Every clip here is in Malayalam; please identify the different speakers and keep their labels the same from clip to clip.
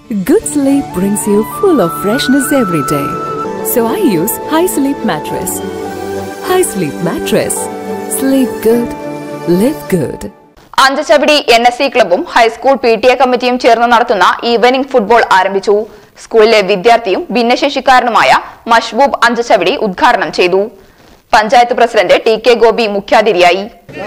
Speaker 1: Good sleep brings you full of freshness every day. So I use High Sleep Mattress. High Sleep Mattress. Sleep good. Live good.
Speaker 2: Anchachavadi N S C ക്ലബും ഹൈസ്കൂൾ പി ടി എ കമ്മിറ്റിയും ചേർന്ന് നടത്തുന്ന ഈവനിംഗ് ഫുട്ബോൾ ആരംഭിച്ചു സ്കൂളിലെ വിദ്യാർത്ഥിയും ഭിന്നശേഷിക്കാരനുമായ മഷ്ബൂബ് അഞ്ചച്ചവിടി ഉദ്ഘാടനം ചെയ്തു panchayat president T K Gopi മുഖ്യാതിഥിയായി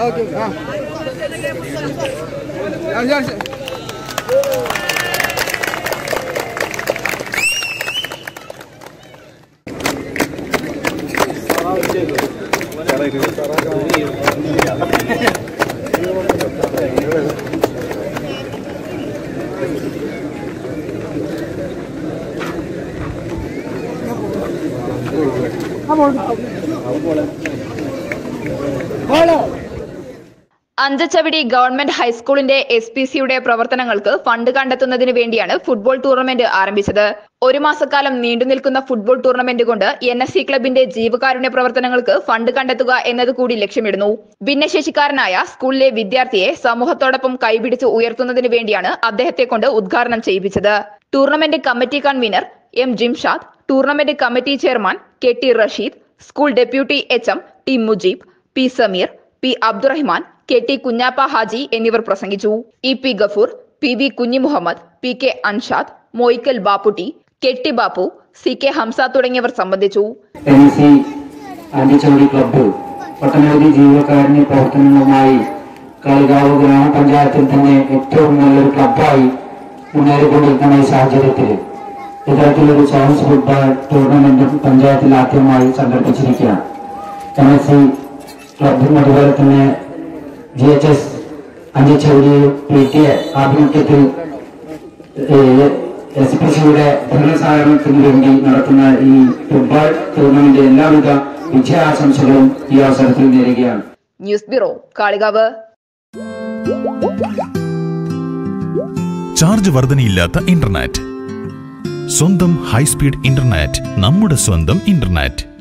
Speaker 2: അഞ്ചച്ചവിടി ഗവൺമെന്റ് ഹൈസ്കൂളിന്റെ എസ് പി സിയുടെ പ്രവർത്തനങ്ങൾക്ക് ഫണ്ട് കണ്ടെത്തുന്നതിന് വേണ്ടിയാണ് ഫുട്ബോൾ ടൂർണമെന്റ് ആരംഭിച്ചത് ഒരു മാസക്കാലം നീണ്ടു നിൽക്കുന്ന ഫുട്ബോൾ ടൂർണമെന്റ് കൊണ്ട് എൻ എസ് സി ക്ലബിന്റെ ജീവകാരുണ്യ പ്രവർത്തനങ്ങൾക്ക് ഫണ്ട് കണ്ടെത്തുക എന്നത് കൂടി ലക്ഷ്യമിടുന്നു ഭിന്നശേഷിക്കാരനായ സ്കൂളിലെ വിദ്യാർത്ഥിയെ സമൂഹത്തോടൊപ്പം കൈപിടിച്ച് ഉയർത്തുന്നതിന് വേണ്ടിയാണ് അദ്ദേഹത്തെ കൊണ്ട് ഉദ്ഘാടനം ചെയ്യിപ്പിച്ചത് tournament committee convener M Jimshad tournament committee chairman K T Rasheed school deputy H M T Mujeeb P Sameer P Abdurahman K T Kunhappa Haji എന്നിവർ പ്രസംഗിച്ചു E P Gafoor P V Kunhimuhammad P K Anshad Moyikkal Bapputty K T Bapu C K Hamza തുടങ്ങിയവർ സംബന്ധിച്ചു
Speaker 3: എൻ സി ആന്റിച്ചോടി ക്ലബ്ബ് ഒട്ടനവധി ജീവകാരുണ്യ പ്രവർത്തനങ്ങളുമായി കാളികാവ് ഗ്രാമപഞ്ചായത്തിൽ തന്നെ ഏറ്റവും നല്ലൊരു ക്ലബ്ബായി മുന്നേറിക്കൊണ്ടിരിക്കുന്ന ഈ സാഹചര്യത്തിൽ ഇത്തരത്തിലൊരു ചാൻസ് ഫുട്ബോൾ ടൂർണമെന്റും പഞ്ചായത്തിൽ ആദ്യമായി സംഘടിപ്പിച്ചിരിക്കുകയാണ് എൻ എസ് സി ക്ലബും അതുപോലെ തന്നെ G H S Anchachavidi P T A ആഭിമുഖ്യത്തിൽ എസ് പി സിയുടെ ധനസഹകരണത്തിന് വേണ്ടി നടത്തുന്ന ഈ ഫുട്ബോൾ ടൂർണമെന്റ് എല്ലാവിധ വിജയാശംസകളും ഈ അവസരത്തിൽ നേരുകയാണ്
Speaker 2: ന്യൂസ് ബ്യൂറോ കാളികാവ്
Speaker 4: ചാർജ് വർധനയില്ലാത്ത ഇന്റർനെറ്റ് സ്വന്തം ഹൈസ്പീഡ് ഇന്റർനെറ്റ് നമ്മുടെ സ്വന്തം ഇന്റർനെറ്റ്